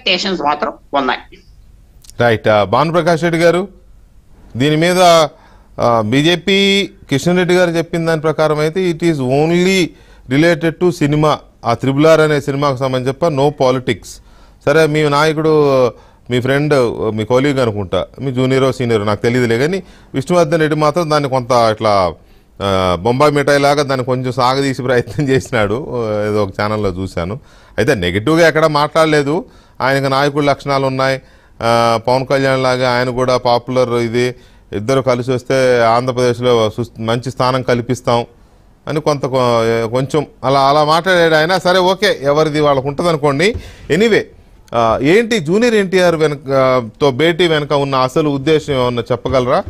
Expectations మాత్రం ఉన్నాయి right Bhanu Prakash Reddy గారు దీని మీద బీజేపీ కిషన్ రెడ్డి గారు చెప్పిన దాని ప్రకారం అయితే it is only related to cinema ఆ త్రిబుల్ ఆర్ అనే సినిమాకు సంబంధించి చెప్ప నో పాలిటిక్స్ సరే మీ నాయకుడు మీ ఫ్రెండ్ మీ కొలీగ్ అనుకుంటా మీ జూనియరో సీనియర్ నాకు తెలియదులే కానీ విష్ణువర్ధన్ రెడ్డి మాత్రం దాన్ని కొంత ఇట్లా ఆ, బొంబాయి మిఠాయి లాగా దాన్ని కొంచెం సాగదీసి ప్రయత్నం చేసినాడు ఆ, ఏదో ఒక ఛానల్లో చూశాను అయితే నెగిటివ్గా ఎక్కడ మాట్లాడలేదు ఆయనకు నాయకుడి లక్షణాలు ఉన్నాయి ఆ, పవన్ కళ్యాణ్ లాగా ఆయన కూడా పాపులర్ ఇది ఇద్దరు కలిసి వస్తే ఆంధ్రప్రదేశ్లో సుస్- మంచి స్థానం కల్పిస్తాం అని కొంత కొ- కొంచెం అలా అలా మాట్లాడాడు ఆయన సరే ఓకే ఎవరిది వాళ్ళకు ఉంటుంది అనుకోండి ఎనీవే ఏంటి జూనియర్ ఎన్టీఆర్ వెనక తో భేటీ వెనక ఉన్న అసలు ఉద్దేశం ఏమన్నా చెప్పగలరా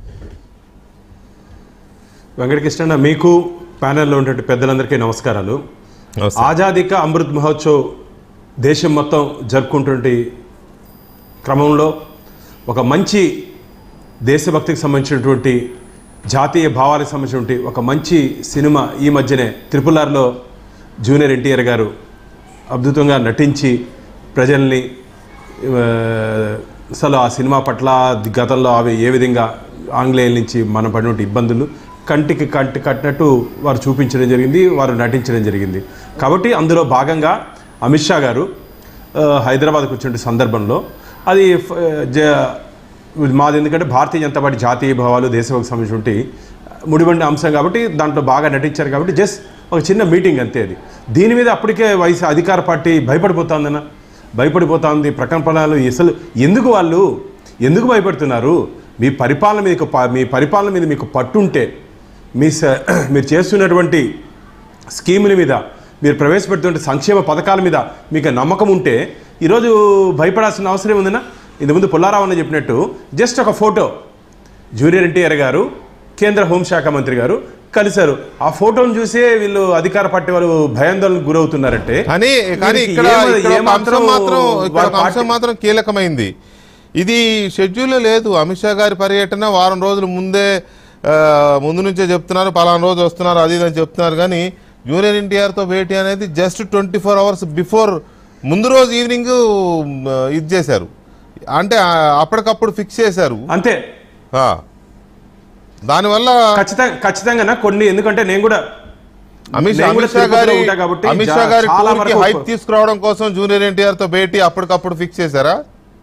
వెంకటకృష్ణ మీకు ప్యానెల్లో ఉన్నటువంటి పెద్దలందరికీ నమస్కారాలు నమస్తే. ఆజాదీ కా అమృత్ మహోత్సవ్ దేశం మొత్తం జరుపుకుంటున్న క్రమంలో ఒక మంచి దేశభక్తికి సంబంధించినటువంటి జాతీయ భావాలకు సంబంధించినటువంటి ఒక మంచి సినిమా ఈ మధ్యనే త్రిపులార్లో జూనియర్ ఎన్టీఆర్ గారు అద్భుతంగా నటించి ప్రజల్ని ఆ, అసలు ఆ సినిమా పట్ల గతంలో అవి ఏ విధంగా ఆంగ్లేయుల నుంచి మనం పడినటువంటి ఇబ్బందులు కంటికి కంటి కట్టినట్టు వారు చూపించడం జరిగింది వారు నటించడం జరిగింది కాబట్టి అందులో భాగంగా అమిత్ షా గారు ఆ, హైదరాబాద్కు వచ్చిన సందర్భంలో అది ఫ- జ- మాది ఎందుకంటే భారతీయ జనతా పార్టీ జాతీయ భావాలు దేశభక్తి సంబంధించినటువంటి ముడిబండి అంశం కాబట్టి దాంట్లో బాగా నటించారు కాబట్టి జస్ట్ ఒక చిన్న మీటింగ్ అంతే అది దీని మీద అప్పటికే వయసు అధికార పార్టీ భయపడిపోతుందన్న భయపడిపోతుంది ప్రకంపనలు అసలు ఎందుకు వాళ్ళు ఎందుకు భయపడుతున్నారు మీ పరిపాలన మీకు ప- మీ పరిపాలన మీద మీకు పట్టుంటే మీ స- మీరు చేస్తున్నటువంటి స్కీముల మీద మీరు ప్రవేశపెడుతున్న సంక్షేమ పథకాల మీద మీకు నమ్మకం ఉంటే ఈరోజు భయపడాల్సిన అవసరం ఉందన్నా ఇంతకుముందు పుల్లారావు అన్న చెప్పినట్టు జస్ట్ ఒక ఫోటో జూనియర్ ఎన్టీఆర్ గారు కేంద్ర హోంశాఖ మంత్రి గారు కలిశారు ఆ ఫోటోను చూసే వీళ్ళు అధికార పార్టీ వాళ్ళు భయాందోళనకు గురవుతున్నారంటే కానీ కానీ వీరికి ఇక్కడ ఏమ- ఇక్కడ ఒక ఏమాత్రం అంశం మాత్రం ఇక్కడ వాళ్ళ ఒక అంశం పార్టీ- మాత్రం కీలకమైంది ఇది షెడ్యూల్లో లేదు అమిత్ షా గారి పర్యటన వారం రోజుల ముందే ఆ, ముందు నుంచే చెప్తున్నారు పలానా రోజు వస్తున్నారు అది ఇది అని చెప్తున్నారు కానీ జూనియర్ ఎన్టీఆర్తో భేటీ అనేది just twenty four hours before ముందు రోజు ఈవినింగ్ ఇది చేశారు అంటే ఆ, అప్పటికప్పుడు ఫిక్స్ చేశారు అంతే ఆ. దానివల్ల ఖచ్చితంగా ఖచ్చితంగా కొన్ని ఎందుకంటే నేను కూడా అమిత్ షా నేను కూడా అమిత్ షా తిరుపతిలో గారి ఉంటా కాబట్టి అమిత్ జా- షా గారి చాలా టూర్కి వరకు- హైప్ తీసుకురావడం కోసం జూనియర్ ఎన్టీఆర్ తో భేటీ అప్పటికప్పుడు ఫిక్స్ చేశారా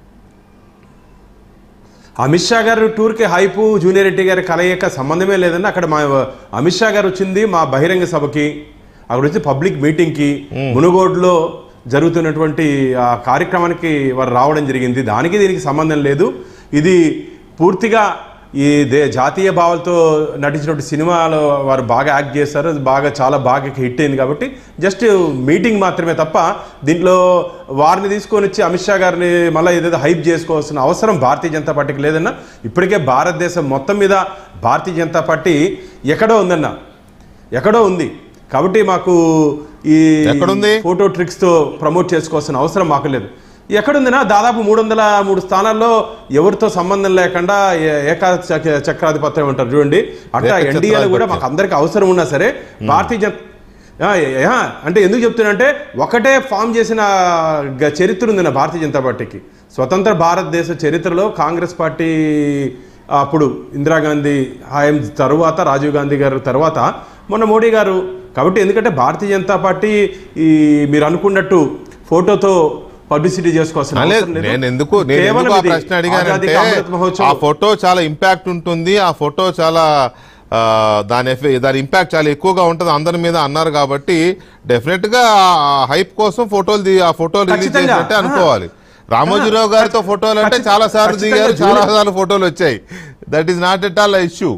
అమిత్ షా గారు టూర్కి హైపు జూనియర్ ఎన్టీ గారి కలయిక సంబంధమే లేదండి అక్కడ మా అమిత్ షా గారు వచ్చింది మా బహిరంగ సభకి అక్కడ వచ్చి పబ్లిక్ మీటింగ్కి మునుగోడులో జరుగుతున్నటువంటి ఆ కార్యక్రమానికి వారు రావడం జరిగింది దానికి దీనికి సంబంధం లేదు ఇది పూర్తిగా ఈ దే జాతీయ భావాలతో నటించినటువంటి సినిమాలో వారు బాగా యాక్ట్ చేస్తారు అది బాగా చాలా బాగా హిట్ అయింది కాబట్టి జస్ట్ మీటింగ్ మాత్రమే తప్ప దీంట్లో వారిని తీసుకొని వచ్చి అమిత్ షా గారిని మళ్ళీ ఏదైతే హైప్ చేసుకోవాల్సిన అవసరం భారతీయ జనతా పార్టీకి లేదన్న ఇప్పటికే భారతదేశం మొత్తం మీద భారతీయ జనతా పార్టీ ఎక్కడో ఉందన్న ఎక్కడో ఉంది కాబట్టి మాకు ఈ ఎక్కడుంది? ఫోటో ట్రిక్స్తో ప్రమోట్ చేసుకోవాల్సిన అవసరం మాకు లేదు ఎక్కడుందినా దాదాపు మూడు వందల మూడు స్థానాల్లో ఎవరితో సంబంధం లేకుండా ఏ- ఏకా చక్ర- చక్రాధిపత్యం అంటారు చూడండి అట్లా ఏక ఎన్డీఏలో కూడా చక్రాధిపత్యం. మాకు అందరికి అవసరం ఉన్నా సరే భారతీయ జన ఆ, ఏ- ఆ, అంటే ఎందుకు చెప్తున్నంటే ఒకటే ఫామ్ చేసిన గ- చరిత్ర ఉంది నా భారతీయ జనతా పార్టీకి స్వతంత్ర భారతదేశ చరిత్రలో కాంగ్రెస్ పార్టీ అప్పుడు ఇందిరాగాంధీ హాయం తరువాత రాజీవ్ గాంధీ గారు తర్వాత మొన్న మోడీ గారు కాబట్టి ఎందుకంటే భారతీయ జనతా పార్టీ ఈ మీరు అనుకున్నట్టు ఫోటోతో పబ్లిసిటీ చేసుకోవాల్సిన లేదు, అవసరం లేదు. నేను ఎందుకు నేను కేవలం ఎందుకు ఆ ఇది ప్రశ్న ఆజాదీ అడిగానంటే కా అమృత్ మహోత్సవ్ ఆ ఫోటో చాలా ఇంపాక్ట్ ఉంటుంది ఆ ఫోటో చాలా ఆ, దాని ఎఫె- దాని ఇంపాక్ట్ చాలా ఎక్కువగా ఉంటుంది అందరి మీద అన్నారు కాబట్టి డెఫినెట్ గా హైప్ కోసం ఫోటోలు ది- ఆ ఫోటోలు రిలీజ్ ఖచ్చితంగా. చేసినట్టే అనుకోవాలి రామోజీరావు గారితో ఫోటోలు అంటే ఖచ్చితంగా. చాలా సార్లు ఖచ్చితంగా దిగారు చాలా జూనియర్- సార్లు ఫోటోలు వచ్చాయి that is not at all issue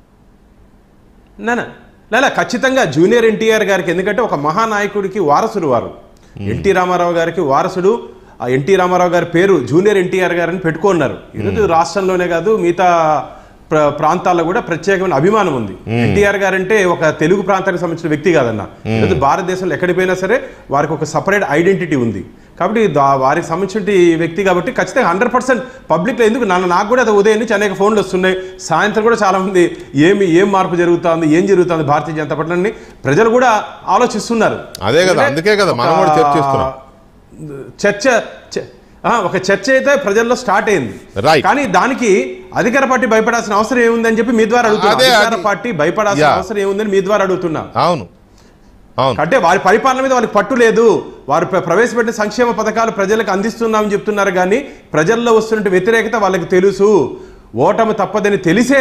నానా లేదా ఖచ్చితంగా జూనియర్ ఎన్టీఆర్ గారికి ఎందుకంటే ఒక మహానాయకుడికి వారసుడు వారు ఎన్టీ రామారావు గారికి వారసుడు ఆ ఎన్టీ రామారావు గారి పేరు జూనియర్ ఎన్టీఆర్ గారని పెట్టుకున్నారు ఈరోజు రాష్ట్రంలోనే కాదు మిగతా ప్ర ప్రాంతాల్లో కూడా ప్రత్యేకమైన అభిమానం ఉంది ఎన్టీఆర్ గారంటే ఒక తెలుగు ప్రాంతానికి సంబంధించిన వ్యక్తి కాదన్న ఈరోజు భారతదేశంలో ఎక్కడికి పోయినా సరే వారికి ఒక సపరేట్ ఐడెంటిటీ ఉంది కాబట్టి దా- వారికి సంబంధించిన వ్యక్తి కాబట్టి ఖచ్చితంగా హండ్రెడ్ పర్సెంట్ పబ్లిక్లో ఎందుకు నన్ను నాకు కూడా అది ఉదయం నుంచి అనేక ఫోన్లు వస్తున్నాయి సాయంత్రం కూడా చాలా మంది ఏమి ఏం మార్పు జరుగుతుంది ఏం జరుగుతుంది భారతీయ జనతా పార్టీ అని ప్రజలు కూడా ఆలోచిస్తున్నారు అదే కదా, ఎందుకంటే అందుకే కదా మనం కూడా ఒక చర్చిస్తున్నాం. చర్చ చ- ఆ, ఒక చర్చ అయితే ప్రజల్లో స్టార్ట్ అయింది Right. కానీ దానికి అధికార పార్టీ భయపడాల్సిన అవసరం ఏముందని చెప్పి మీ ద్వారా అడుగుతున్నా అదే, అధికార అది- పార్టీ భయపడాల్సిన Yeah. అవసరం ఏముందని మీ ద్వారా అడుగుతున్నా అవును అవును అంటే వారి పరిపాలన మీద వాళ్ళకి పట్టు లేదు వారు ప్ర- ప్రవేశపెట్టిన సంక్షేమ పథకాలు ప్రజలకు అందిస్తున్నామని చెప్తున్నారు కానీ ప్రజల్లో వస్తున్న వ్యతిరేకత వాళ్ళకి తెలుసు ఓటమి తప్పదని తెలిసే